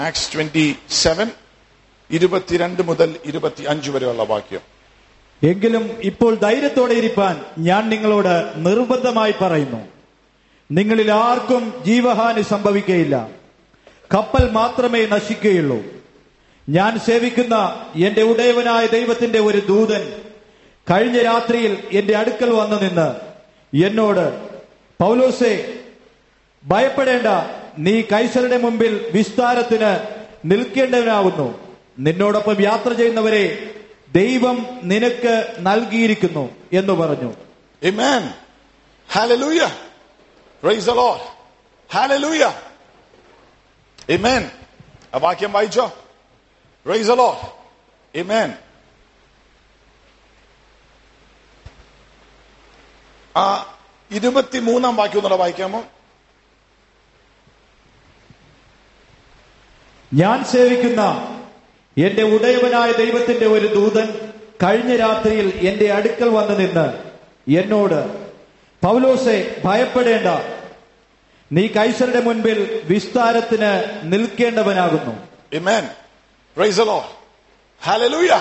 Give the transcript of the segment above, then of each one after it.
Ax twenty seven ഇരുപത്തിരണ്ട് മുതൽ ഇരുപത്തി അഞ്ച് വരെയുള്ള വാക്യം എങ്കിലും ഇപ്പോൾ ധൈര്യത്തോടെ ഇരിപ്പാൻ ഞാൻ നിങ്ങളോട് നിർബന്ധമായി പറയുന്നു നിങ്ങളിൽ ആർക്കും ജീവഹാനി സംഭവിക്കയില്ല കപ്പൽ മാത്രമേ നശിക്കുകയുള്ളൂ ഞാൻ സേവിക്കുന്ന എന്റെ ഉടയവനായ ദൈവത്തിന്റെ ഒരു ദൂതൻ കഴിഞ്ഞ രാത്രിയിൽ എന്റെ അടുക്കൽ വന്നു നിന്ന് എന്നോട് പൗലോസെ ഭയപ്പെടേണ്ട നീ കൈസരുടെ മുമ്പിൽ വിസ്താരത്തിന് നിൽക്കേണ്ടവനാകുന്നു നിന്നോടൊപ്പം യാത്ര ചെയ്യുന്നവരെ ദൈവം നിനക്ക് നൽകിയിരിക്കുന്നു എന്ന് പറഞ്ഞു Amen. Hallelujah. Praise the Lord. Hallelujah. Amen. ആ വാക്യം വായിച്ചോ Praise the Lord. Amen. ആ ഇരുപത്തിമൂന്നാം വാക്യം ഒന്നുകൂടെ വായിക്കാമോ ഞാൻ സേവിക്കുന്ന എന്റെ ഉടയവനായ ദൈവത്തിന്റെ ഒരു ദൂതൻ കഴിഞ്ഞ രാത്രിയിൽ എന്റെ അടുക്കൽ വന്നു നിന്ന് എന്നോട് പൗലോസെ ഭയപ്പെടേണ്ട നീ കൈസരുടെ മുൻപിൽ വിസ്താരത്തിന് നിൽക്കേണ്ടവനാകുന്നു Amen. Praise the Lord. Hallelujah.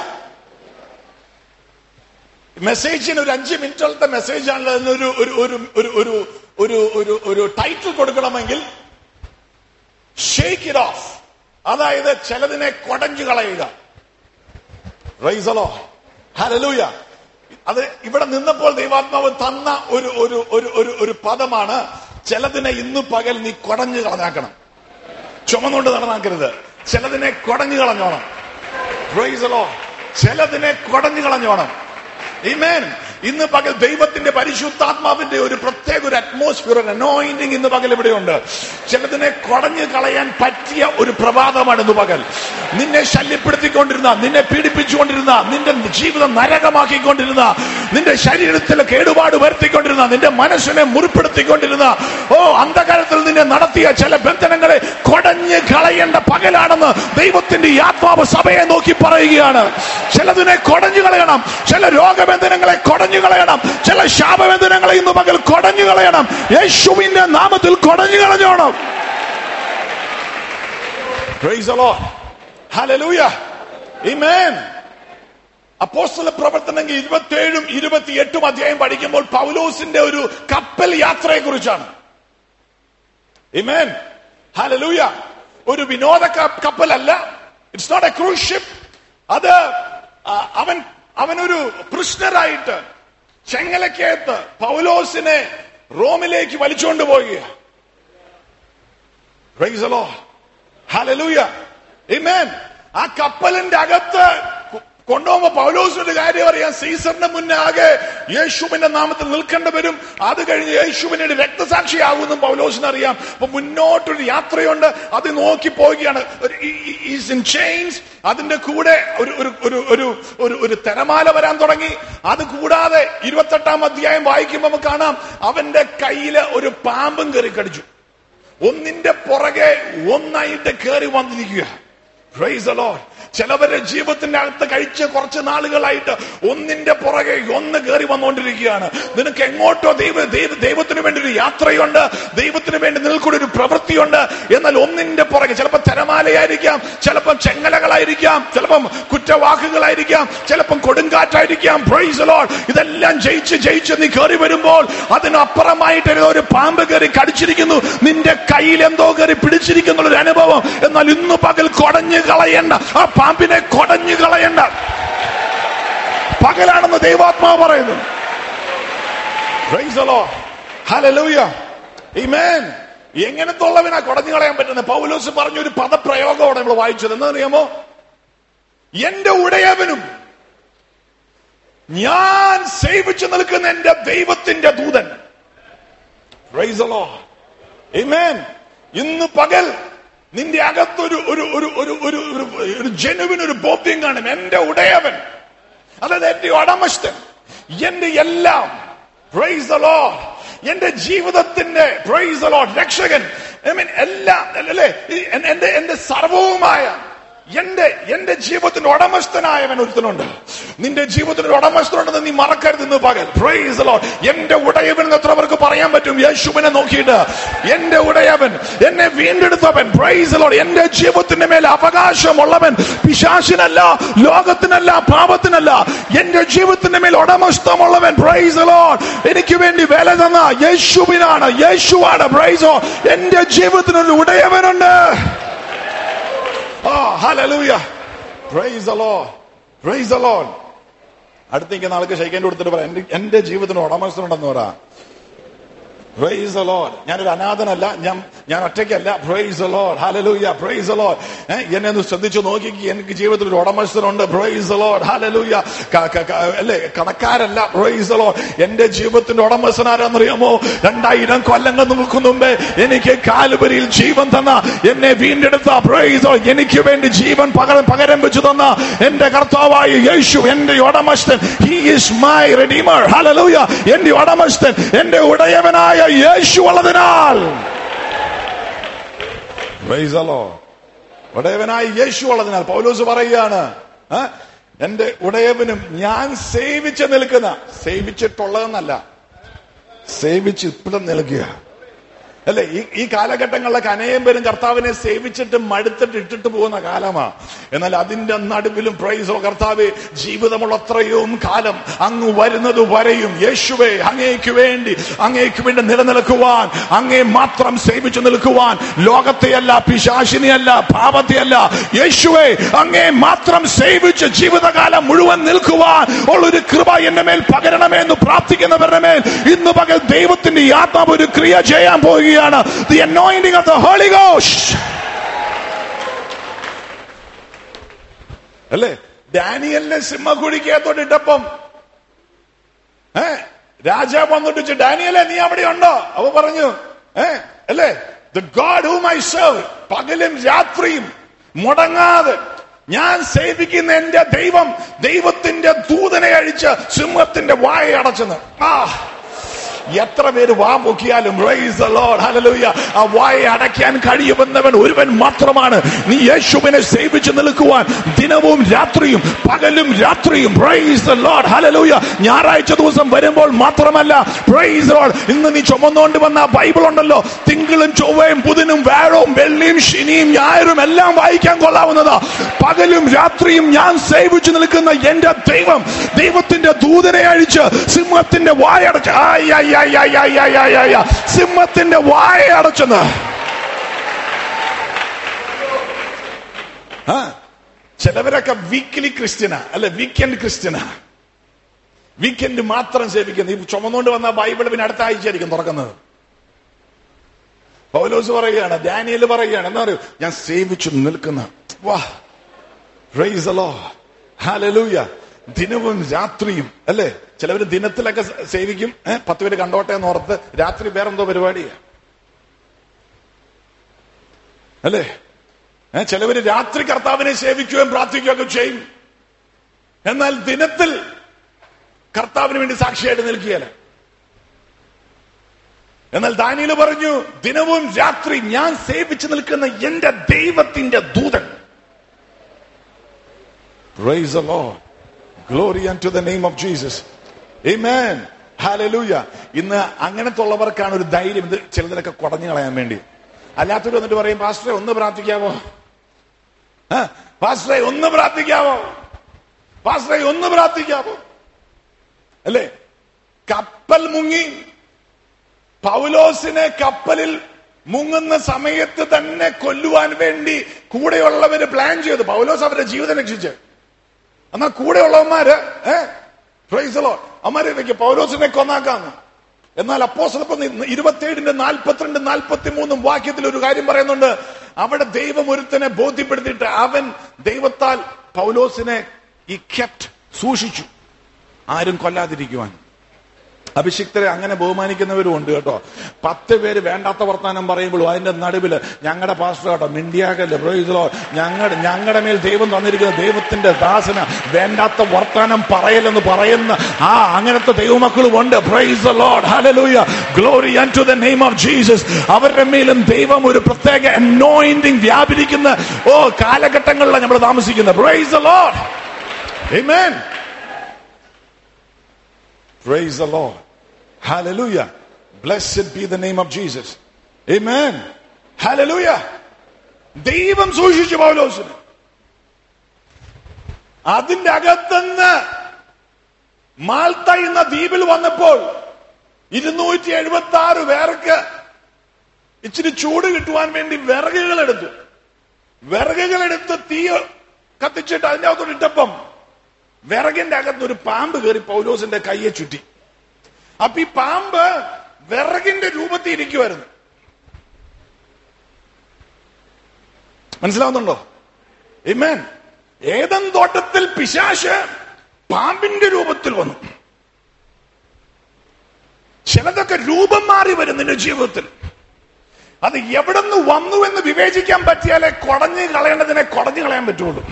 മെസ്സേജിന് ഒരു അഞ്ച് മിനിറ്റുകളുടെ മെസ്സേജ് ആണല്ലോ എന്നൊരു ഒരു ഒരു ഒരു ഒരു ഒരു ഒരു ഒരു ടൈറ്റിൽ കൊടുക്കണമെങ്കിൽ ഷേക്ക് ഇറ്റ് ഓഫ് അതായത് ചിലതിനെ കൊടഞ്ഞു കളയുക റൈസലോ ഹലലൂയ അത് ഇവിടെ നിന്നപ്പോൾ ദൈവാത്മാവ് തന്ന ഒരു ഒരു ഒരു ഒരു ഒരു പദമാണ് ചിലതിനെ ഇന്ന് പകൽ നീ കൊടഞ്ഞു കളഞ്ഞാക്കണം ചുമന്നുകൊണ്ട് നടന്നാക്കരുത് ചിലതിനെ കൊടഞ്ഞു കളഞ്ഞോണം Praise the Lord. ചിലതിനെ കൊടഞ്ഞു കളഞ്ഞോണം Amen. ഇന്ന് പകൽ ദൈവത്തിന്റെ പരിശുദ്ധാത്മാവിന്റെ ഒരു പ്രത്യേക ഒരു അറ്റ്മോസ്ഫിയർ ഒരു അനോയിന്റിങ് ഇന്ന് പകൽ ഇവിടെയുണ്ട് ചിലതിനെ കൊടഞ്ഞു കളയാൻ പറ്റിയ ഒരു പ്രഭാതമാണ് ഇന്ന് പകൽ നിന്നെ ശല്യപ്പെടുത്തിക്കൊണ്ടിരുന്ന നിന്നെ പീഡിപ്പിച്ചുകൊണ്ടിരുന്ന നിന്റെ ജീവിതം നരകമാക്കിക്കൊണ്ടിരുന്ന നിന്റെ ശരീരത്തിൽ കേടുപാട് വരുത്തിക്കൊണ്ടിരുന്ന നിന്റെ മനസ്സിനെ മുറിപ്പെടുത്തിക്കൊണ്ടിരുന്ന ഓ അന്ധകാരത്തിൽ നിന്നെ നടത്തിയ ചില ബന്ധനങ്ങളെ കൊടഞ്ഞ് കളയേണ്ട പകലാണെന്ന് ദൈവത്തിന്റെ ഈ ആത്മാവ് സഭയെ നോക്കി പറയുകയാണ് ചിലതിനെ കൊടഞ്ഞു കളയണം ചില രോഗബന്ധനങ്ങളെ കൊടഞ്ഞു കളയണം ചില ശാപബന്ധനങ്ങളെ ഇന്ന് പകൽ കൊടഞ്ഞു കളയണം യേശുവിന്റെ നാമത്തിൽ കൊടഞ്ഞു കളഞ്ഞോണം Praise the Lord. Hallelujah. Amen. അപ്പോസ്തല പ്രവർത്തനങ്ങൾ ഇരുപത്തിയേഴും ഇരുപത്തിയെട്ടും അധ്യായം പഠിക്കുമ്പോൾ പൗലോസിന്റെ ഒരു കപ്പൽ യാത്രയെ കുറിച്ചാണ് Amen. Hallelujah. ഒരു വിനോദ ക- കപ്പലല്ല it's not a cruise ship അത് ആ, അവൻ അവനൊരു പ്രിസ്ണറായിട്ട് ചെങ്ങലക്കകത്ത് പൗലോസിനെ റോമിലേക്ക് വലിച്ചുകൊണ്ട് പോവുകയാണ് Praise the Lord. Hallelujah. Amen. ആ കപ്പലിന്റെ അകത്ത് കൊ- കൊണ്ടുപോകുമ്പോ പൗലോസിന്റെ കാര്യം അറിയാം സീസറിന്റെ മുന്നേ ആകെ യേശുവിന്റെ നാമത്തിൽ നിൽക്കേണ്ടി വരും അത് കഴിഞ്ഞ് യേശുവിനെ രക്തസാക്ഷിയാകുമെന്നും പൗലോസിന് അറിയാം അപ്പൊ മുന്നോട്ടൊരു യാത്രയുണ്ട് അത് നോക്കി പോവുകയാണ് ഇൻ ചെയിൻസ് അതിന്റെ കൂടെ ഒരു ഒരു ഒരു ഒരു ഒരു ഒരു തിരമാല വരാൻ തുടങ്ങി അത് കൂടാതെ ഇരുപത്തെട്ടാം അധ്യായം വായിക്കുമ്പോൾ നമുക്ക് കാണാം അവന്റെ കയ്യില് ഒരു പാമ്പും കയറി കടിച്ചു ഒന്നിന്റെ പുറകെ ഒന്നായിട്ട് കയറി വന്നിരിക്കുക Praise the Lord. ചിലവരുടെ ജീവിതത്തിന്റെ അകത്ത് കഴിച്ച് കുറച്ച് നാളുകളായിട്ട് ഒന്നിന്റെ പുറകെ ഒന്ന് കയറി വന്നുകൊണ്ടിരിക്കുകയാണ് നിനക്ക് എങ്ങോട്ടോ ദൈവ ദൈവ ദൈവത്തിന് വേണ്ടി ഒരു യാത്രയുണ്ട് ദൈവത്തിന് വേണ്ടി നിൽക്കുന്ന ഒരു പ്രവൃത്തിയുണ്ട് എന്നാൽ ഒന്നിന്റെ പുറകെ ചിലപ്പോൾ തിരമാലയായിരിക്കാം ചിലപ്പം ചെങ്ങലകളായിരിക്കാം ചിലപ്പം കുറ്റവാക്കുകളായിരിക്കാം ചിലപ്പം കൊടുങ്കാറ്റായിരിക്കാം പ്രൈസ് ലോഡ് ഇതെല്ലാം ജയിച്ച് ജയിച്ച് നീ കയറി വരുമ്പോൾ അതിനപ്പുറമായിട്ട് ഏതോ ഒരു പാമ്പ് കയറി കടിച്ചിരിക്കുന്നു നിന്റെ കയ്യിൽ എന്തോ കയറി പിടിച്ചിരിക്കുന്ന ഒരു അനുഭവം എന്നാൽ ഇന്ന് പകൽ കൊടഞ്ഞു കളയണ്ട ആ പാമ്പിനെ കൊടഞ്ഞു കളയണ്ട പകലാണെന്ന് ദൈവാത്മാവ് പറയുന്നു Praise the Lord. Hallelujah. Amen. എങ്ങനത്തുള്ളവനാ കൊടഞ്ഞു കളയാൻ പറ്റുന്നത് പൗലോസ് പറഞ്ഞ ഒരു പദപ്രയോഗമാണ് നമ്മൾ വായിച്ചത് എന്നറിയാമോ എന്റെ ഉടയവനും ഞാൻ സേവിച്ചു നിൽക്കുന്ന എന്റെ ദൈവത്തിന്റെ ദൂതൻ Praise the Lord. Amen. ഇന്ന് പകൽ നിന്റെ അകത്തൊരു ഒരു ഒരു ഒരു ഒരു ഒരു ഒരു ജനുവിന് ഒരു ബോധ്യം കാണും എന്റെ ഉടയവൻ അതായത് എന്റെ ഉടമസ്ഥൻ എന്റെ എല്ലാം പ്രൈസ് ദ ലോർഡ് എന്റെ ജീവിതത്തിന്റെ പ്രൈസ് ദ ലോർഡ് രക്ഷകൻ ഐ മീൻ എല്ലാം അല്ലേ ഈ എൻ- എന്റെ എന്റെ സർവവുമായ എന്റെ എന്റെ ജീവിതത്തിന്റെ ഉടമസ്ഥനായവൻ ഒരുത്തനുണ്ട് നിന്റെ ജീവിതത്തിന്റെ ഉടമസ്ഥനുണ്ടെന്ന് നീ മറക്കരുത് ഇന്ന് പകൽ Praise the Lord. എന്റെ ഉടയവൻ എന്ന് എത്ര പേർക്ക് പറയാൻ പറ്റും യേശുവിനെ നോക്കിയിട്ട് എന്റെ ഉടയവൻ എന്നെ വീണ്ടെടുത്തവൻ Praise the Lord. എന്റെ ജീവിതത്തിന്റെ മേൽ അവകാശമുള്ളവൻ പിശാശിനല്ല ലോകത്തിനല്ല പാപത്തിനല്ല എന്റെ ജീവിതത്തിന്റെ മേൽ ഉടമസ്ഥമുള്ളവൻ Praise the Lord. എനിക്ക് വേണ്ടി വില തന്ന യേശുവിനാണ് യേശുവാണ് Praise the Lord. എന്റെ ജീവിതത്തിനൊരു ഉടയവനുണ്ട് Oh, hallelujah. Praise the Lord. Praise the Lord. അടുത്തേക്ക് നാൾക്ക് ഷൈക്കേണ്ടി കൊടുത്തിട്ട് പറയാം എന്റെ- എന്റെ ജീവിതത്തിന് ഉടമസ്ഥനുണ്ടെന്ന് പറ പ്രൈസ് the Lord. ഞാനൊരു അനാഥനല്ല ഞാൻ ഞാൻ ഒറ്റയ്ക്കല്ല praise the Lord. Hallelujah. Praise the Lord. ഏ, എന്നെ ഒന്ന് ശ്രദ്ധിച്ചു നോക്കി എനിക്ക് ജീവിതത്തിൽ ഒരു ഉടമസ്ഥനുണ്ട് പ്രൈസ് the Lord. Hallelujah. ക- ക- ക- അല്ലേ കടക്കാരല്ല പ്രൈസ് the Lord. എന്റെ ജീവിതത്തിന്റെ ഉടമസ്ഥൻ ആരാന്നറിയാമോ രണ്ടായിരം കൊല്ലങ്ങൾ നമുക്ക് മുമ്പേ എനിക്ക് കാലുപരിയിൽ ജീവൻ തന്ന എന്നെ വീണ്ടെടുത്ത പ്രൈസ് എനിക്ക് വേണ്ടി ജീവൻ പകരം പകരം വെച്ചു തന്ന എന്റെ കർത്താവായ യേശു എന്റെ ഉടമസ്ഥൻ he is my redeemer hallelujah എന്റെ ഉടമസ്ഥൻ എന്റെ ഉടയവനായ യേശു ഉള്ളതിനാൽ Praise the Lord. ഉടയവനായ യേശു ഉള്ളതിനാൽ പൗലോസ് പറയുകയാണ് ആ, എന്റെ ഉടയവനും ഞാൻ സേവിച്ച് നിൽക്കുന്ന സേവിച്ചിട്ടുള്ളതെന്നല്ല സേവിച്ച് ഇപ്പോഴും നിൽക്കുക അല്ലെ ഈ ഈ കാലഘട്ടങ്ങളിലൊക്കെ അനേകം പേരും കർത്താവിനെ സേവിച്ചിട്ട് മടുത്തിട്ട് ഇട്ടിട്ട് പോകുന്ന കാലമാ എന്നാൽ അതിന്റെ നടുവിലും പ്രൈസോ കർത്താവെ ജീവിതമുള്ളത്രയും കാലം അങ്ങ് വരുന്നത് വരെയും യേശുവെ അങ്ങേക്ക് വേണ്ടി അങ്ങേക്ക് വേണ്ടി നിലനിൽക്കുവാൻ അങ്ങേ മാത്രം സേവിച്ചു നിൽക്കുവാൻ ലോകത്തെയല്ല പിശാശിനെയല്ല പാപത്തെയല്ല യേശുവെ അങ്ങേ മാത്രം സേവിച്ച് ജീവിതകാലം മുഴുവൻ നിൽക്കുവാൻ ഉള്ളൊരു കൃപ എന്റെ മേൽ പകരണമേ എന്ന് പ്രാർത്ഥിക്കുന്നവരുടെ മേൽ ഇന്ന് പകൽ ദൈവത്തിന്റെ ഈ ആത്മാവ് ഒരു ക്രിയ ചെയ്യാൻ പോവുകയാണ് the anointing of the Holy Ghost അല്ലേ ഡാനിയലിനെ സിംഹക്കുഴിക്കകത്തോട്ട് ഇട്ടപ്പം ഏ രാജാവ് വന്നിട്ട് ചോദിച്ചു, ഡാനിയലെ നീ അവിടെ ഉണ്ടോ അവ പറഞ്ഞു ഏ അല്ലേ the God whom I serve പകലും രാത്രിയും മുടങ്ങാതെ ഞാൻ സേവിക്കുന്ന എന്റെ ദൈവം ദൈവത്തിന്റെ ദൂതനെ അഴിച്ച് സിംഹത്തിന്റെ വായ അടച്ചെന്ന് ആ എത്ര പേര് വാ പൊക്കിയാലും praise the Lord, hallelujah. ആ വായ അടയ്ക്കാൻ കഴിയുമെന്നവൻ ഒരുവൻ മാത്രമാണ് നീ യേശുവിനെ സേവിച്ചു നിൽക്കുവാൻ ദിനവും രാത്രിയും പകലും രാത്രിയും praise the Lord, hallelujah. ഞായറാഴ്ച ദിവസം വരുമ്പോൾ മാത്രമല്ല praise the Lord. ഇന്ന് നീ ചുമന്നുകൊണ്ട് വന്ന ബൈബിൾ ഉണ്ടല്ലോ തിങ്കളും ചൊവ്വയും ബുധനും വ്യാഴവും വെള്ളിയും ശനിയും ഞായറും എല്ലാം വായിക്കാൻ കൊള്ളാവുന്നതാ പകലും രാത്രിയും ഞാൻ സേവിച്ചു നിൽക്കുന്ന എന്റെ ദൈവം ദൈവത്തിന്റെ ദൂതനെ അഴിച്ച് സിംഹത്തിന്റെ വായ അടച്ച് ആയ് ആയ് ആയ് ആയ് ആയ് ആയ് ആയ് ആയ് ആയ്. സിംഹത്തിന്റെ വായ അടച്ചെന്ന് ആ ചിലവരൊക്കെ വീക്കിലി ക്രിസ്ത്യനാ അല്ലെ വീക്കെൻഡ് ക്രിസ്ത്യനാ വീക്കെൻഡ് മാത്രം സേവിക്കുന്നത് ഈ ചുമന്നുകൊണ്ട് വന്ന ബൈബിൾ പിന്നെ അടുത്ത ആഴ്ചയായിരിക്കും തുറക്കുന്നത് പൗലോസ് പറയുകയാണ് ഡാനിയൽ പറയുകയാണ് എന്താ പറയൂ ഞാൻ സേവിച്ചു നിൽക്കുന്ന വാ പ്രൈസ് the Lord. Hallelujah. ദിനവും രാത്രിയും അല്ലേ ചിലവര് ദിനത്തിലൊക്കെ സ- സേവിക്കും ഏഹ് പത്ത് പേര് കണ്ടോട്ടെ എന്ന് ഓർത്ത് രാത്രി വേറെന്തോ പരിപാടിയാ അല്ലേ ഏഹ് ചിലവര് രാത്രി കർത്താവിനെ സേവിക്കുകയും പ്രാർത്ഥിക്കുകയൊക്കെ ചെയ്യും എന്നാൽ ദിനത്തിൽ കർത്താവിന് വേണ്ടി സാക്ഷിയായിട്ട് നിൽക്കുകയല്ല എന്നാൽ ദാനിയല് പറഞ്ഞു ദിനവും രാത്രി ഞാൻ സേവിച്ചു നിൽക്കുന്ന എന്റെ ദൈവത്തിന്റെ ദൂതൻ Praise the Lord. Glory unto the name of Jesus. Amen. Hallelujah. ഇന്ന് അങ്ങനത്തെ ഉള്ളവർക്കാണ് ഒരു ധൈര്യം ഇത് ചിലതിനൊക്കെ കുടഞ്ഞു കളയാൻ വേണ്ടി അല്ലാത്തവർ വന്നിട്ട് പറയും പാസ്റ്ററെ ഒന്ന് പ്രാർത്ഥിക്കാവോ ആ, പാസ്റ്ററെ ഒന്ന് പ്രാർത്ഥിക്കാവോ പാസ്റ്ററെ ഒന്ന് പ്രാർത്ഥിക്കാവോ അല്ലേ കപ്പൽ മുങ്ങി പൗലോസിനെ കപ്പലിൽ മുങ്ങുന്ന സമയത്ത് തന്നെ കൊല്ലുവാൻ വേണ്ടി കൂടെയുള്ളവര് പ്ലാൻ ചെയ്തു പൗലോസ് അവരുടെ ജീവിതം രക്ഷിച്ച് എന്നാൽ കൂടെയുള്ളവന്മാര് ഏഹ് ഫ്രൈസലോ അമ്മാരെ വെക്ക് പൗലോസിനെ കൊന്നാക്കാന്ന് എന്നാൽ അപ്പോസ്തലപ്പം ഇരുപത്തിയേഴിന്റെ നാൽപ്പത്തിരണ്ട് നാൽപ്പത്തി മൂന്നും വാക്യത്തിൽ ഒരു കാര്യം പറയുന്നുണ്ട് അവിടെ ദൈവം ഒരുത്തനെ ബോധ്യപ്പെടുത്തിയിട്ട് അവൻ ദൈവത്താൽ പൗലോസിനെ ഈ കെപ്റ്റ് സൂക്ഷിച്ചു ആരും കൊല്ലാതിരിക്കുവാൻ അഭിഷിക്തരെ അങ്ങനെ ബഹുമാനിക്കുന്നവരും ഉണ്ട് കേട്ടോ പത്ത് പേര് വേണ്ടാത്ത വർത്താനം പറയുമ്പോഴും അതിന്റെ നടുവില് ഞങ്ങളുടെ പാസ്റ്റർ കേട്ടോ മിണ്ടിയാകല്ലേ പ്രൊയ്സലോ ഞങ്ങളുടെ ഞങ്ങളുടെ മേൽ ദൈവം തന്നിരിക്കുന്ന ദൈവത്തിന്റെ ദാസന വേണ്ടാത്ത വർത്താനം പറയലെന്ന് പറയുന്ന ആ അങ്ങനത്തെ ദൈവമക്കളും ഉണ്ട് praise Lord hallelujah glory to the name of Jesus അവരുടെ മേലും ദൈവം ഒരു പ്രത്യേക അനോയിന്റിങ് വ്യാപരിക്കുന്ന ഓ കാലഘട്ടങ്ങളിലാണ് നമ്മൾ താമസിക്കുന്നത് praise Lord Amen. Praise the Lord. Hallelujah. Blessed be the name of Jesus. Amen. Hallelujah. ദൈവം സൂക്ഷിച്ചു പൗലോസിന് അതിന്റെ അകത്തുനിന്ന് മാൾത്ത എന്ന ദ്വീപിൽ വന്നപ്പോൾ ഇരുന്നൂറ്റി എഴുപത്തി ആറ് പേർക്ക് ഇച്ചിരി ചൂട് കിട്ടുവാൻ വേണ്ടി വിറകുകൾ എടുത്തു വിറകുകൾ എടുത്ത് തീ കത്തിച്ചിട്ട് അതിന്റെ അകത്തോട്ട് ഇട്ടപ്പം വിറകിന്റെ അകത്ത് ഒരു പാമ്പ് കയറി പൗലോസിന്റെ കയ്യെ ചുറ്റി അപ്പൊ ഈ പാമ്പ് വിറകിന്റെ രൂപത്തിൽ ഇരിക്കുമായിരുന്നു മനസ്സിലാവുന്നുണ്ടോ ഇമേൻ ഏതൻ തോട്ടത്തിൽ പിശാശ് പാമ്പിന്റെ രൂപത്തിൽ വന്നു ചിലതൊക്കെ രൂപം മാറി വരും നിന്റെ ജീവിതത്തിൽ അത് എവിടെ നിന്ന് വന്നു എന്ന് വിവേചിക്കാൻ പറ്റിയാലേ കുടഞ്ഞു കളയേണ്ടതിനെ കുടഞ്ഞു കളയാൻ പറ്റുള്ളൂ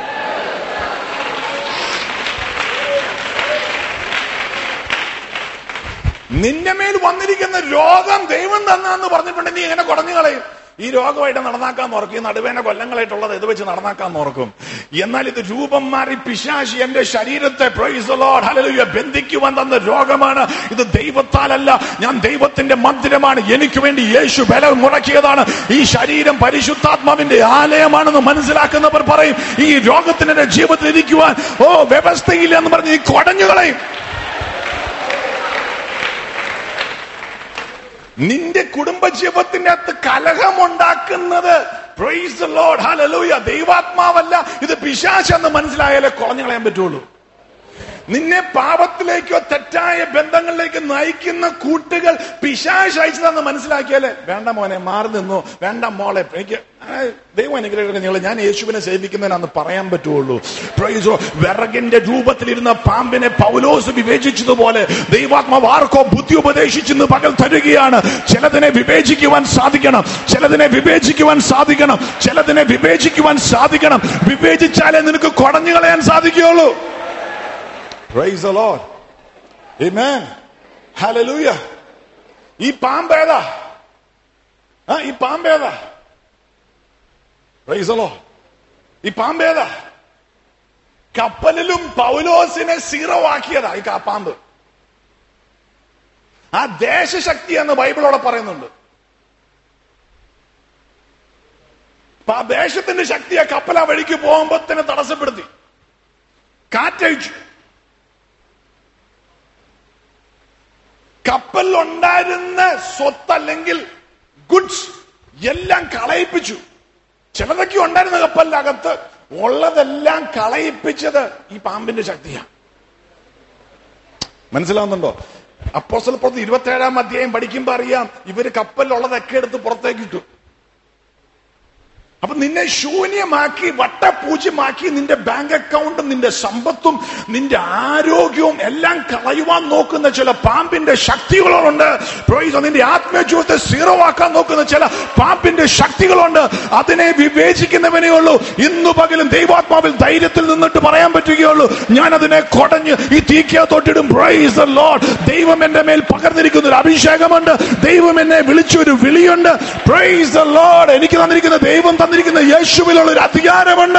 നിന്റെ മേൽ വന്നിരിക്കുന്ന രോഗം ദൈവം തന്നാന്ന് പറഞ്ഞിട്ടുണ്ടെങ്കിൽ നീ എങ്ങനെ കുടഞ്ഞു കളയും ഈ രോഗമായിട്ട് നടന്നാക്കാൻ ഓർക്കും ഈ നടുവേന കൊല്ലങ്ങളായിട്ടുള്ളത് ഇത് വെച്ച് നടന്നാക്കാൻ ഓർക്കും എന്നാൽ ഇത് രൂപം മാറി പിശാശി എന്റെ ശരീരത്തെ praise the Lord, hallelujah, ബന്ധിക്കുവാൻ തന്ന രോഗമാണ് ഇത് ദൈവത്താലല്ല ഞാൻ ദൈവത്തിന്റെ മന്ദിരമാണ് എനിക്ക് വേണ്ടി യേശു ബലം മുടക്കിയതാണ് ഈ ശരീരം പരിശുദ്ധാത്മാവിന്റെ ആലയമാണെന്ന് മനസ്സിലാക്കുന്നവർ പറയും ഈ രോഗത്തിന് എന്റെ ജീവിതത്തിൽ ഇരിക്കുവാൻ ഓ വ്യവസ്ഥയില്ല എന്ന് പറഞ്ഞ് നീ കുടഞ്ഞു കളയും നിന്റെ കുടുംബജീവിതത്തിന്റെ അകത്ത് കലഹമുണ്ടാക്കുന്നത് പ്രൈസ് the Lord, hallelujah. ദൈവാത്മാവല്ല ഇത് പിശാചെന്ന് മനസ്സിലായാലേ കുളഞ്ഞു കളയാൻ പറ്റുള്ളൂ നിന്നെ പാപത്തിലേക്കോ തെറ്റായ ബന്ധങ്ങളിലേക്ക് നയിക്കുന്ന കൂട്ടുകൾ പിശാശ് അയച്ചതെന്ന് മനസ്സിലാക്കിയാലേ വേണ്ട മോനെ മാറി നിന്നു വേണ്ട മോളെ എനിക്ക് ആ, ദൈവം അനുഗ്രഹിക്കട്ടെ നിങ്ങൾ ഞാൻ യേശുവിനെ സേവിക്കുന്നതിനാന്ന് പറയാൻ പറ്റുള്ളൂ Praise the Lord. വിറകിന്റെ രൂപത്തിലിരുന്ന പാമ്പിനെ പൗലോസ് വിവേചിച്ചതുപോലെ ദൈവാത്മാവ് ആർക്കോ ബുദ്ധി ഉപദേശിച്ചെന്ന് പകൽ തരുകയാണ് ചിലതിനെ വിവേചിക്കുവാൻ സാധിക്കണം ചിലതിനെ വിവേചിക്കുവാൻ സാധിക്കണം ചിലതിനെ വിവേചിക്കുവാൻ സാധിക്കണം വിവേചിച്ചാലേ നിനക്ക് കുടഞ്ഞു കളയാൻ സാധിക്കുകയുള്ളൂ Praise the Lord. Amen. Hallelujah. ഈ പാമ്പേതാ ആ ഈ പാമ്പേതാ Praise the Lord. ഈ പാമ്പേതാ കപ്പലിലും പൗലോസിനെ സീറോ ആക്കിയതാ ഈ കാ- പാമ്പ് ആ ദേശശക്തി എന്ന് ബൈബിളോടെ പറയുന്നുണ്ട് അപ്പൊ ആ ദേശത്തിന്റെ ശക്തി ആ കപ്പൽ ആ വഴിക്ക് പോകുമ്പോ തന്നെ തടസ്സപ്പെടുത്തി കാറ്റഴിച്ചു കപ്പലിലുണ്ടായിരുന്ന സ്വത്ത് അല്ലെങ്കിൽ ഗുഡ്സ് എല്ലാം കളയിപ്പിച്ചു ചിലതൊക്കെ ഉണ്ടായിരുന്ന കപ്പലിനകത്ത് ഉള്ളതെല്ലാം കളയിപ്പിച്ചത് ഈ പാമ്പിന്റെ ശക്തിയാണ് മനസ്സിലാവുന്നുണ്ടോ അപ്പോസ്റ്റൽ പുറത്ത് ഇരുപത്തി ഏഴാം അധ്യായം പഠിക്കുമ്പോ അറിയാം ഇവര് കപ്പലിലുള്ളതൊക്കെ എടുത്ത് പുറത്തേക്ക് ഇട്ടു അപ്പൊ നിന്നെ ശൂന്യമാക്കി വട്ടപൂജ്യമാക്കി നിന്റെ ബാങ്ക് അക്കൗണ്ടും നിന്റെ സമ്പത്തും നിന്റെ ആരോഗ്യവും എല്ലാം കളയുവാൻ നോക്കുന്ന ചില പാമ്പിന്റെ ശക്തികളുണ്ട് Praise the Lord. നിന്റെ ആത്മീയ ജീവിതത്തെ സീറോ ആക്കാൻ നോക്കുന്ന ചില പാമ്പിന്റെ ശക്തികളുണ്ട് അതിനെ വിവേചിക്കുന്നവനേ ഉള്ളൂ ഇന്നു പകലും ദൈവാത്മാവിൽ ധൈര്യത്തിൽ നിന്നിട്ട് പറയാൻ പറ്റുകയുള്ളൂ ഞാൻ അതിനെ കൊടഞ്ഞ് ഈ തീക്കകത്തോട്ടിടും പ്രൈസ് ദ ലോർഡ് ദൈവം എന്റെ മേൽ പകർന്നിരിക്കുന്ന ഒരു അഭിഷേകമുണ്ട് ദൈവം എന്നെ വിളിച്ചൊരു വിളിയുണ്ട് പ്രൈസ് ദ ലോർഡ് എനിക്ക് തന്നിരിക്കുന്ന ദൈവം തന്നിരിക്കുന്ന യേശുവിലുള്ള ഒരു അധികാരമുണ്ട്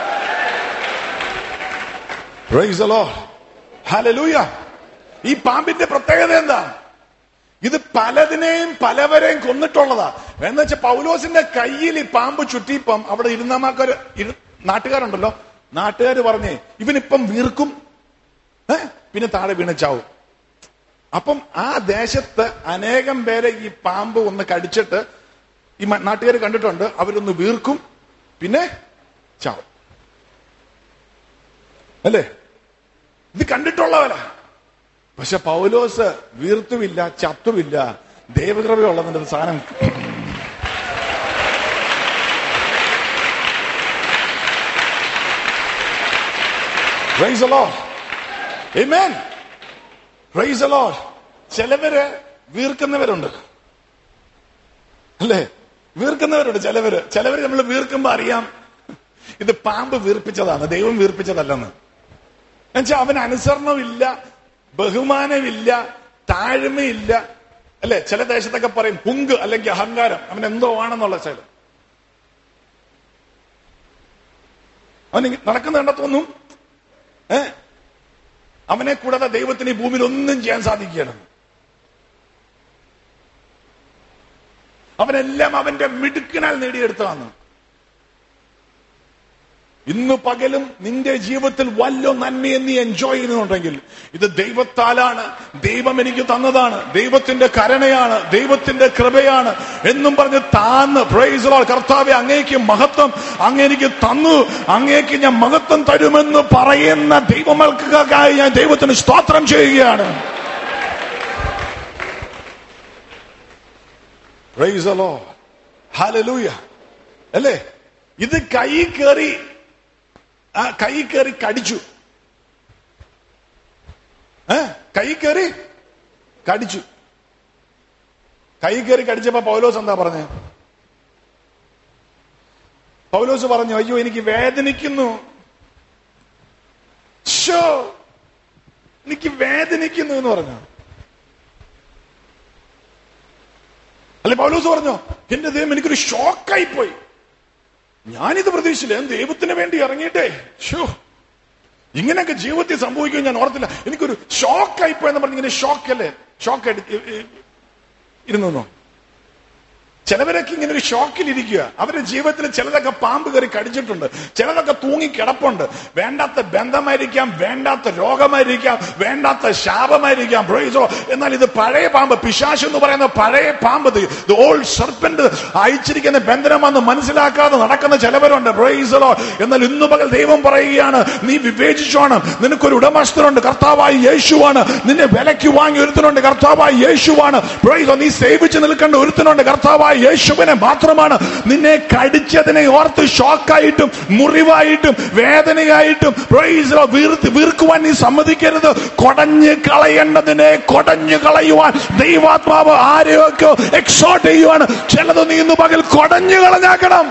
പ്രൈസ് ദ ലോർഡ് ഹല്ലേലൂയ ഈ പാമ്പിന്റെ പ്രത്യേകത എന്താ ഇത് പലതിനെയും പലവരെയും കൊന്നിട്ടുള്ളതാ എന്ന് വെച്ചാൽ പൗലോസിന്റെ കയ്യിൽ ഈ പാമ്പ് ചുറ്റിപ്പം അവിടെ ഇരുന്നമാക്കാര് നാട്ടുകാരുണ്ടല്ലോ നാട്ടുകാർ പറഞ്ഞേ ഇവനിപ്പം വീർക്കും ഏ പിന്നെ താഴെ വീണച്ചാവും അപ്പം ആ ദേശത്ത് അനേകം പേരെ ഈ പാമ്പ് ഒന്ന് കടിച്ചിട്ട് ഈ നാട്ടുകാർ കണ്ടിട്ടുണ്ട് അവരൊന്ന് വീർക്കും പിന്നെ ചാവും അല്ലേ ഇത് കണ്ടിട്ടുള്ളവരാ പക്ഷെ പൗലോസ് വീർത്തുമില്ല ചത്തുമില്ല ദൈവകൃപയുള്ളതിന്റെ ഒരു സാധനം Praise the Lord. Amen. Praise the Lord. ചിലവര് വീർക്കുന്നവരുണ്ട് അല്ലേ വീർക്കുന്നവരുണ്ട് ചിലവര് ചിലവര് നമ്മൾ വീർക്കുമ്പോ അറിയാം ഇത് പാമ്പ് വീർപ്പിച്ചതാണ് ദൈവം വീർപ്പിച്ചതല്ലെന്ന് എന്നുവെച്ചാൽ അവന് അനുസരണമില്ല ബഹുമാനമില്ല താഴ്മയില്ല അല്ലെ ചില ദേശത്തൊക്കെ പറയും പുങ്ക് അല്ലെങ്കിൽ അഹങ്കാരം അവൻ എന്തോ ആണെന്നുള്ള ചില അവൻ ഇങ്ങ- നടക്കുന്ന കണ്ട തോന്നും ഏ അവനെ കൂടാതെ ദൈവത്തിന് ഈ ഭൂമിയിൽ ഒന്നും ചെയ്യാൻ സാധിക്കുകയാണ് അവനെല്ലാം അവന്റെ മിടുക്കിനാൽ നേടിയെടുത്തതാണ് ഇന്ന് പകലും നിന്റെ ജീവിതത്തിൽ വല്ല നന്മയെ നീ എൻജോയ് ചെയ്യുന്നുണ്ടെങ്കിൽ ഇത് ദൈവത്താലാണ് ദൈവം എനിക്ക് തന്നതാണ് ദൈവത്തിന്റെ കരുണയാണ് ദൈവത്തിന്റെ കൃപയാണ് എന്നും പറഞ്ഞ് താന്ന് പ്രൈസ് ലോർഡ് കർത്താവെ അങ്ങേക്ക് മഹത്വം അങ്ങേക്ക് തന്നു അങ്ങേക്ക് ഞാൻ മഹത്വം തരുമെന്ന് പറയുന്ന ദൈവമൽക്കായി ഞാൻ ദൈവത്തിന് സ്തോത്രം ചെയ്യുകയാണ് പ്രൈസ് ലോർഡ് ഹല്ലേലൂയ അല്ലേ ഇത് കൈ കയറി ആ കൈ കയറി കടിച്ചു ഏ കൈ കയറി കടിച്ചു കൈ കയറി കടിച്ചപ്പോ പൗലോസ് എന്താ പറഞ്ഞേ പൗലോസ് പറഞ്ഞു അയ്യോ എനിക്ക് വേദനിക്കുന്നു ഷോ എനിക്ക് വേദനിക്കുന്നു എന്ന് പറഞ്ഞു അല്ലെ പൗലോസ് പറഞ്ഞു എന്റെ ദൈവം എനിക്കൊരു ഷോക്കായി പോയി ഞാനിത് പ്രതീക്ഷിച്ചില്ല ഞാൻ ദൈവത്തിന് വേണ്ടി ഇറങ്ങിയിട്ടേ ഷോ ഇങ്ങനെയൊക്കെ ജീവിതത്തിൽ സംഭവിക്കും ഞാൻ ഓർത്തില്ല എനിക്കൊരു ഷോക്കായി പോയെന്ന് പറഞ്ഞ് ഇങ്ങനെ ഷോക്ക് അല്ലേ ഷോക്ക് ഇരുന്നു ചിലവരൊക്കെ ഇങ്ങനെ ഒരു ഷോക്കിലിരിക്കുക അവരുടെ ജീവിതത്തിൽ ചിലതൊക്കെ പാമ്പ് കയറി കടിച്ചിട്ടുണ്ട് ചിലതൊക്കെ തൂങ്ങി കിടപ്പുണ്ട് വേണ്ടാത്ത ബന്ധമായിരിക്കാം വേണ്ടാത്ത രോഗമായിരിക്കാം വേണ്ടാത്ത ശാപമായിരിക്കാം പ്രൈസോ എന്നാൽ ഇത് പഴയ പാമ്പ് പിശാശ് എന്ന് പറയുന്ന പഴയ പാമ്പ് ഓൾഡ് സർപ്പന്റ് അയച്ചിരിക്കുന്ന ബന്ധനമാണെന്ന് മനസ്സിലാക്കാതെ നടക്കുന്ന ചിലവരുണ്ട് പ്രൈസലോ എന്നാൽ ഇന്നു പകൽ ദൈവം പറയുകയാണ് നീ വിവേചിച്ചോണം നിനക്കൊരു ഉടമസ്ഥനുണ്ട് കർത്താവായി യേശുവാണ് നിന്നെ വിലയ്ക്ക് വാങ്ങി ഒരുത്തനുണ്ട് കർത്താവായി യേശുവാണ് പ്രൈസോ നീ സേവിച്ച് നിൽക്കേണ്ട ഒരുത്തനുണ്ട് കർത്താവായി യേശുവിനെ മാത്രമാണ് നിന്നെ കടിച്ചതിനെ ഓർത്ത് ഷോക്കായിട്ടും മുറിവായിട്ടും വേദനയായിട്ടും പ്രൈസോ വീർത്ത് വീർക്കുവാൻ നീ സമ്മതിക്കരുത് കൊടഞ്ഞ് കളയേണ്ടതിനെ കൊടഞ്ഞു കളയുവാൻ ദൈവാത്മാവ് ആരെയൊക്കെ എക്സോട്ട് ചെയ്യുവാണ് ചിലത് നീ ഇന്ന് പകൽ കൊടഞ്ഞു കളഞ്ഞാക്കണം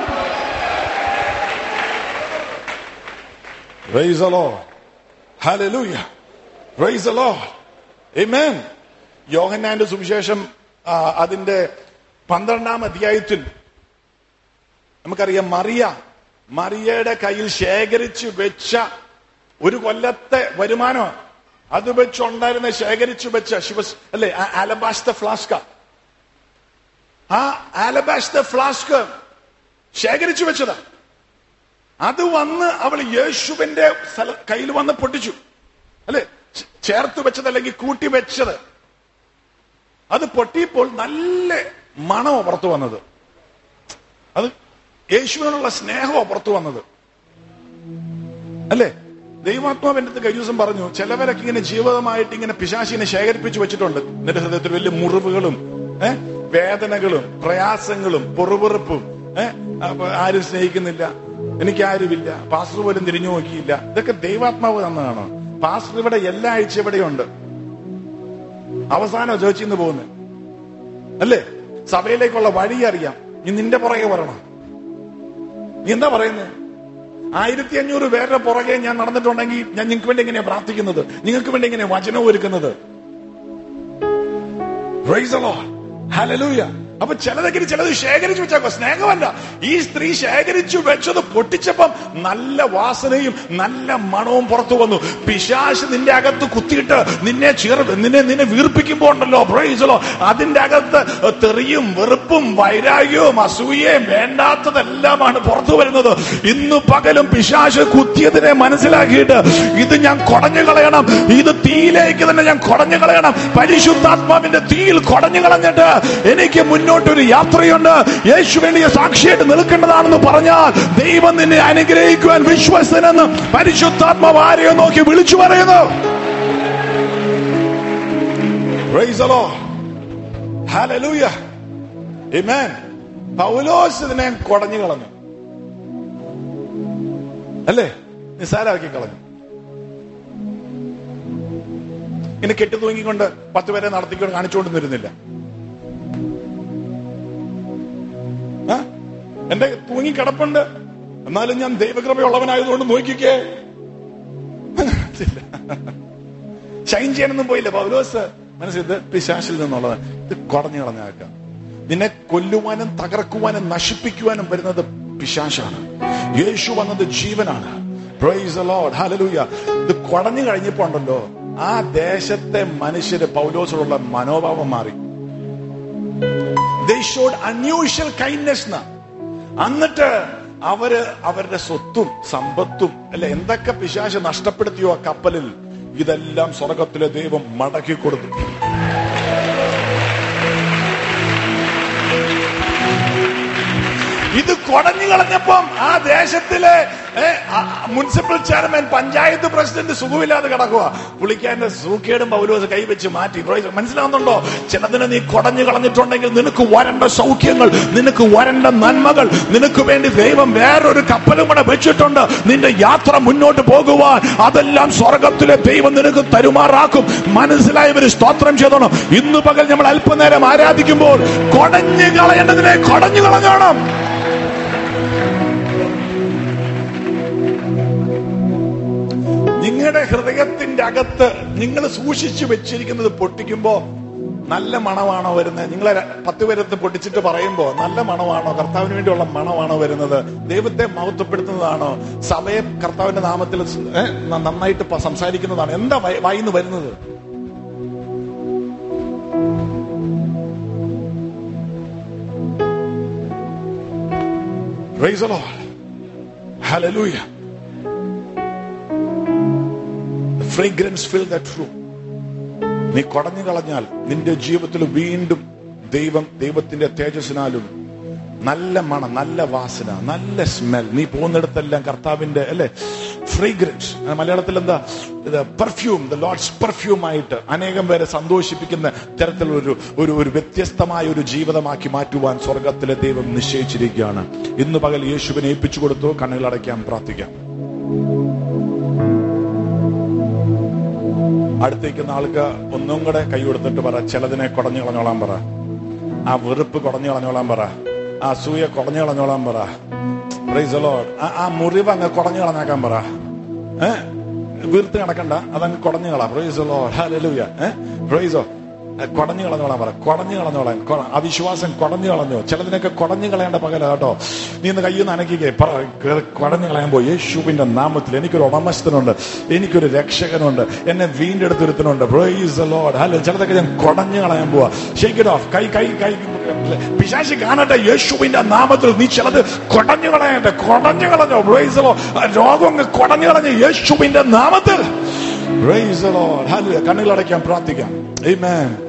Praise the Lord. Hallelujah. Praise the Lord. Amen. യോഹന്നാന്റെ സുവിശേഷം ആ, അതിന്റെ പന്ത്രണ്ടാം അധ്യായത്തിൽ നമുക്കറിയാം മറിയ മറിയയുടെ കയ്യിൽ ശേഖരിച്ചു വെച്ച ഒരു കൊല്ലത്തെ വരുമാനം അത് വെച്ചുണ്ടായിരുന്ന ശേഖരിച്ചു വെച്ച ശിവസ് അല്ലെ ആലബാസ്ത ഫ്ലാസ്ക ആ ആലബാസ്ത ഫ്ലാസ്ക് ശേഖരിച്ചു വെച്ചതാ അത് വന്ന് അവൾ യേശുവിന്റെ സ്ഥല കയ്യിൽ വന്ന് പൊട്ടിച്ചു അല്ലെ ചേ- ചേർത്ത് വെച്ചത് അല്ലെങ്കിൽ കൂട്ടി വെച്ചത് അത് പൊട്ടിയപ്പോൾ നല്ല മണമോ പുറത്തു വന്നത് അത് യേശുവിനോടുള്ള സ്നേഹമോ പുറത്തു വന്നത് അല്ലേ ദൈവാത്മാവ് എന്റെ അടുത്ത് കഴിഞ്ഞ ദിവസം പറഞ്ഞു ചിലവരൊക്കെ ഇങ്ങനെ ജീവിതമായിട്ട് ഇങ്ങനെ പിശാശിനെ ശേഖരിപ്പിച്ചു വെച്ചിട്ടുണ്ട് നിന്റെ ഹൃദയത്തിൽ വലിയ മുറിവുകളും ഏ വേദനകളും പ്രയാസങ്ങളും പൊറുപുറപ്പും ഏ അപ്പൊ ആരും സ്നേഹിക്കുന്നില്ല എനിക്ക് ആരുമില്ല പാസ്റ്റർ പോലും തിരിഞ്ഞു നോക്കിയില്ല ഇതൊക്കെ ദൈവാത്മാവ് തന്നതാണ് പാസ്റ്റർ ഇവിടെ എല്ലാ ആഴ്ച ഇവിടെയുണ്ട് അവസാനം ചേച്ചിന്ന് പോകുന്നത് അല്ലേ സഭയിലേക്കുള്ള വഴി അറിയാം നീ നിന്റെ പുറകെ വരണം നീ എന്താ പറയുന്നത് ആയിരത്തി അഞ്ഞൂറ് പേരുടെ പുറകെ ഞാൻ നടന്നിട്ടുണ്ടെങ്കിൽ ഞാൻ നിങ്ങൾക്ക് വേണ്ടി എങ്ങനെയാ പ്രാർത്ഥിക്കുന്നത് നിങ്ങൾക്ക് വേണ്ടി എങ്ങനെയാ വചനം ഒരുക്കുന്നത് Praise the Lord. Hallelujah. അപ്പൊ ചിലതൊക്കെ ചിലത് ശേഖരിച്ചു വെച്ചേക്കോ സ്നേഹമല്ല ഈ സ്ത്രീ ശേഖരിച്ചു വെച്ചത് പൊട്ടിച്ചപ്പം നല്ല വാസനയും നല്ല മണവും പുറത്തു വന്നു പിശാശ് നിന്റെ അകത്ത് കുത്തിയിട്ട് നിന്നെ ചീർ നിന്നെ നിന്നെ വീർപ്പിക്കുമ്പോ ഉണ്ടല്ലോ പ്രൈസലോ അതിന്റെ അകത്ത് തെറിയും വെറുപ്പും വൈരാഗ്യവും അസൂയയും വേണ്ടാത്തതെല്ലാമാണ് പുറത്തു വരുന്നത് ഇന്ന് പകലും പിശാശ് കുത്തിയതിനെ മനസ്സിലാക്കിയിട്ട് ഇത് ഞാൻ കുടഞ്ഞു കളയണം ഇത് തീയിലേക്ക് തന്നെ ഞാൻ കുടഞ്ഞു കളയണം പരിശുദ്ധാത്മാവിന്റെ തീയിൽ കുടഞ്ഞു കളഞ്ഞിട്ട് എനിക്ക് മുന്നോട്ടൊരു യാത്രയുണ്ട് യേശു വേണ്ടിയ സാക്ഷിയായിട്ട് നിൽക്കേണ്ടതാണെന്ന് പറഞ്ഞാൽ ദൈവം നിന്നെ അനുഗ്രഹിക്കുവാൻ വിശ്വസനെന്ന് പരിശുദ്ധാത്മാവ് ആരെയോ നോക്കി വിളിച്ചു പറയുന്നു Praise the Lord. Hallelujah. Amen. പൗലോസ് ഇതിനെ കുടഞ്ഞു കളഞ്ഞു അല്ലേ നിസ്സാരാക്കി കളഞ്ഞു ഇനി കെട്ടി തൂങ്ങിക്കൊണ്ട് പത്ത് പേരെ നടത്തിക്കൊണ്ട് കാണിച്ചുകൊണ്ടിരുന്നില്ല ആ? എന്റെ തൂങ്ങി കിടപ്പുണ്ട് എന്നാലും ഞാൻ ദൈവകൃപയുള്ളവനായതുകൊണ്ട് നോക്കിക്കേ ഷൈൻ ചെയ്യാനൊന്നും പോയില്ല പൗലോസ് മനസ്സിൽ ഇത് പിശാശിൽ നിന്നുള്ളത് ഇത് കുറഞ്ഞു കളഞ്ഞാക്കാം നിന്നെ കൊല്ലുവാനും തകർക്കുവാനും നശിപ്പിക്കുവാനും വരുന്നത് പിശാശാണ് യേശു വന്നത് ജീവനാണ് പ്രൈസ് ലോഡ് ഹല്ലേലൂയ ഇത് കുടഞ്ഞു കഴിഞ്ഞപ്പോ ഉണ്ടല്ലോ ആ ദേശത്തെ മനുഷ്യര് പൗലോസിലുള്ള മനോഭാവം മാറി ദേ ഷോഡ് അൺയൂഷ്വൽ കൈൻഡ്നെസ് എന്നിട്ട് അവര് അവരുടെ സ്വത്തും സമ്പത്തും അല്ലെ എന്തൊക്കെ പിശാശ് നഷ്ടപ്പെടുത്തിയോ ആ കപ്പലിൽ ഇതെല്ലാം സ്വർഗത്തിലെ ദൈവം മടക്കി കൊടുത്തു ഇത് കൊടഞ്ഞു കളഞ്ഞപ്പം ആ ദേശത്തിലെ ഏ, ആ, മുനിസിപ്പൽ ചെയർമാൻ പഞ്ചായത്ത് പ്രസിഡന്റ് സുഖമില്ലാതെ കിടക്കുക പുള്ളിക്കാരന്റെ സൂക്കേടും പൗലോസ് കൈവച്ച് മാറ്റി Praise- മനസ്സിലാവുന്നുണ്ടോ ചിലതിനെ നീ കൊടഞ്ഞു കളഞ്ഞിട്ടുണ്ടെങ്കിൽ നിനക്ക് വരണ്ട സൗഖ്യങ്ങൾ നിനക്ക് വരണ്ട നന്മകൾ നിനക്ക് വേണ്ടി ദൈവം വേറൊരു കപ്പലും കൂടെ വെച്ചിട്ടുണ്ട് നിന്റെ യാത്ര മുന്നോട്ട് പോകുവാൻ അതെല്ലാം സ്വർഗത്തിലെ ദൈവം നിനക്ക് തരുമാറാക്കും മനസ്സിലായവര് സ്തോത്രം ചെയ്തോണം ഇന്ന് പകൽ നമ്മൾ അല്പനേരം ആരാധിക്കുമ്പോൾ കൊടഞ്ഞു കളയേണ്ടതിനെ കൊടഞ്ഞു കളഞ്ഞോണം നിങ്ങളുടെ ഹൃദയത്തിന്റെ അകത്ത് നിങ്ങൾ സൂക്ഷിച്ചു വെച്ചിരിക്കുന്നത് പൊട്ടിക്കുമ്പോ നല്ല മണമാണോ വരുന്നത് നിങ്ങളെ ര- പത്ത് പേരത്ത് പൊട്ടിച്ചിട്ട് പറയുമ്പോ നല്ല മണമാണോ കർത്താവിന് വേണ്ടിയുള്ള മണമാണോ വരുന്നത് ദൈവത്തെ മഹത്വപ്പെടുത്തുന്നതാണോ സഭയെ കർത്താവിന്റെ നാമത്തിൽ സ്- ഏ, ന- നന്നായിട്ട് പ- സംസാരിക്കുന്നതാണോ എന്താ വയ- വായിന്ന് വരുന്നത് Praise the Lord. Hallelujah. The fragrance fill that room. നീ കുടഞ്ഞു കളഞ്ഞാൽ നിന്റെ ജീവിതത്തിൽ വീണ്ടും ദൈവം ദൈവത്തിന്റെ തേജസ്സിനാലും നല്ല മണം നല്ല വാസന നല്ല സ്മെൽ നീ പോകുന്നിടത്തെല്ലാം കർത്താവിന്റെ അല്ലെ ഫ്രീഗ്രൻസ് മലയാളത്തിൽ എന്താ ഇത് പെർഫ്യൂം ദ ലോഡ്സ് പെർഫ്യൂം ആയിട്ട് അനേകം പേരെ സന്തോഷിപ്പിക്കുന്ന തരത്തിലുള്ള ഒരു ഒരു ഒരു വ്യത്യസ്തമായ ഒരു ജീവിതമാക്കി മാറ്റുവാൻ സ്വർഗത്തിലെ ദൈവം നിശ്ചയിച്ചിരിക്കുകയാണ് ഇന്ന് പകൽ യേശുവിനെ ഏൽപ്പിച്ചു കൊടുത്തു കണ്ണുകൾ അടയ്ക്കാൻ പ്രാർത്ഥിക്കാം അടുത്തേക്കുന്ന ആൾക്ക് ഒന്നും കൂടെ കൈ കൊടുത്തിട്ട് പറ ചിലതിനെ കുടഞ്ഞു കളഞ്ഞോളാൻ പറ ആ വെറുപ്പ് കുടഞ്ഞു കളഞ്ഞോളാൻ പറ ആ അസൂയ കുടഞ്ഞു കളഞ്ഞോളാൻ പറ പ്രൈസ് ലോഡ് ആ മുറിവ് അങ്ങ് കുടഞ്ഞു കളഞ്ഞാക്കാൻ പറ ഏ വീർത്ത് കിടക്കണ്ട അതങ്ങ് കുടഞ്ഞു കളാം പ്രൈസ് ലോഡ് ഹല്ലേലൂയ ഏ പ്രൈസോ കുടഞ്ഞു കളഞ്ഞോളാൻ പറ കുടഞ്ഞു കളഞ്ഞോളാൻ കൊ- അവിശ്വാസം കുടഞ്ഞു കളഞ്ഞോ ചിലതിനൊക്കെ കുടഞ്ഞു കളയേണ്ട പകല കേട്ടോ നീ ഇന്ന് കയ്യിൽ നിന്ന് അനക്കിക്കേ പറ കേറി കുടഞ്ഞു കളയാൻ പോയി യേശുവിന്റെ നാമത്തിൽ എനിക്കൊരു ഉടമസ്ഥനുണ്ട് എനിക്കൊരു രക്ഷകനുണ്ട് എന്നെ വീണ്ടെടുത്തൊരുത്തനുണ്ട് പ്രൈസ് ലോഡ് ഹലോ ചിലതൊക്കെ ഞാൻ കുടഞ്ഞു കളയാൻ പോവാ ഷേക്ക് ഇറ്റ് ഓഫ് കൈ കൈ കൈ പിശാശി കാണട്ടെ യേശുവിന്റെ നാമത്തിൽ നീ ചിലത് കുടഞ്ഞു കളയട്ടെ കുടഞ്ഞു കളഞ്ഞോ പ്രൈസ് ലോ രോഗം അങ്ങ് കുടഞ്ഞു കളഞ്ഞ യേശുവിന്റെ നാമത്തിൽ പ്രൈസ് ലോ ഹലോ കണ്ണുകളടയ്ക്കാൻ പ്രാർത്ഥിക്കാം Amen.